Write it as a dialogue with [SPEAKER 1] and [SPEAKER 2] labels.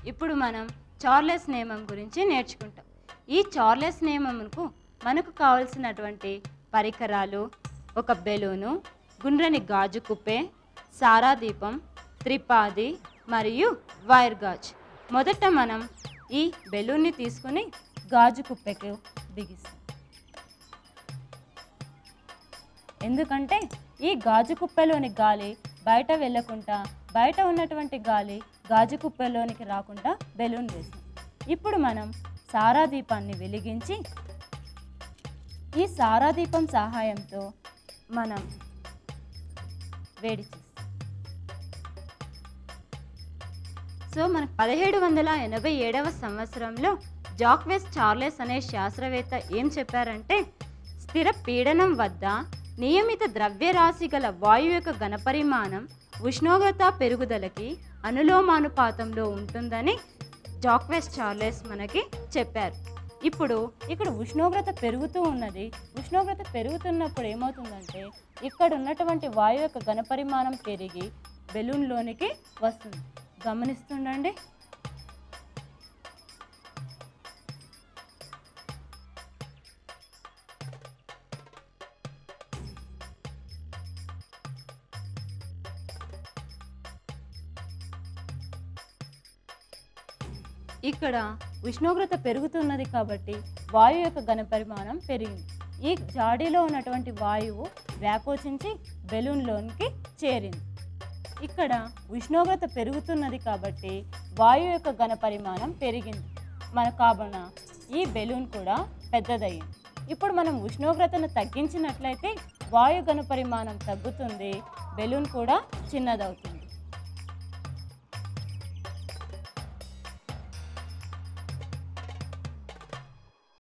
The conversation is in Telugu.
[SPEAKER 1] ఇప్పుడు మనం చార్లెస్ నియమం గురించి నేర్చుకుంటాం ఈ చార్లెస్ నియమంకు మనకు కావలసినటువంటి పరికరాలు ఒక బెలూను గుండ్రని గాజు కుప్పే సారా దీపం త్రిపాది మరియు వైర్ గాజ్ మొదట మనం ఈ బెలూన్ని తీసుకుని గాజు కుప్పెకు బిగిస్తాం ఎందుకంటే ఈ గాజు కుప్పెలోని గాలి బయట వెళ్ళకుండా బయట ఉన్నటువంటి గాలి గాజు కుప్పెలోనికి రాకుండా బెలూన్ వేస్తాం ఇప్పుడు మనం సారా దీపాన్ని వెలిగించి ఈ సారా దీపం సహాయంతో మనం వేడి చేస్తాం సో మన పదిహేడు వందల ఎనభై ఏడవ సంవత్సరంలో జాక్వెస్ చార్లెస్ అనే శాస్త్రవేత్త ఏం చెప్పారంటే స్థిర పీడనం వద్ద నియమిత ద్రవ్యరాశి గల వాయువు యొక్క ఘనపరిమాణం ఉష్ణోగ్రత పెరుగుదలకి అనులోమానుపాతంలో ఉంటుందని జాక్వెస్ చార్లెస్ మనకి చెప్పారు ఇప్పుడు ఇక్కడ ఉష్ణోగ్రత పెరుగుతూ ఉన్నది ఉష్ణోగ్రత పెరుగుతున్నప్పుడు ఏమవుతుందంటే ఇక్కడ ఉన్నటువంటి వాయువు యొక్క ఘనపరిమాణం పెరిగి బెలూన్లోనికి వస్తుంది గమనిస్తుండండి ఇక్కడ ఉష్ణోగ్రత పెరుగుతున్నది కాబట్టి వాయువు యొక్క ఘనపరిమాణం పెరిగింది ఈ జాడీలో ఉన్నటువంటి వాయువు వ్యాకోచించి బెలూన్లోనికి చేరింది ఇక్కడ ఉష్ణోగ్రత పెరుగుతున్నది కాబట్టి వాయువు యొక్క ఘనపరిమాణం పెరిగింది మన కావున ఈ బెలూన్ కూడా పెద్దదయ్యింది ఇప్పుడు మనం ఉష్ణోగ్రతను తగ్గించినట్లయితే వాయు ఘనపరిమాణం తగ్గుతుంది బెలూన్ కూడా చిన్నదవుతుంది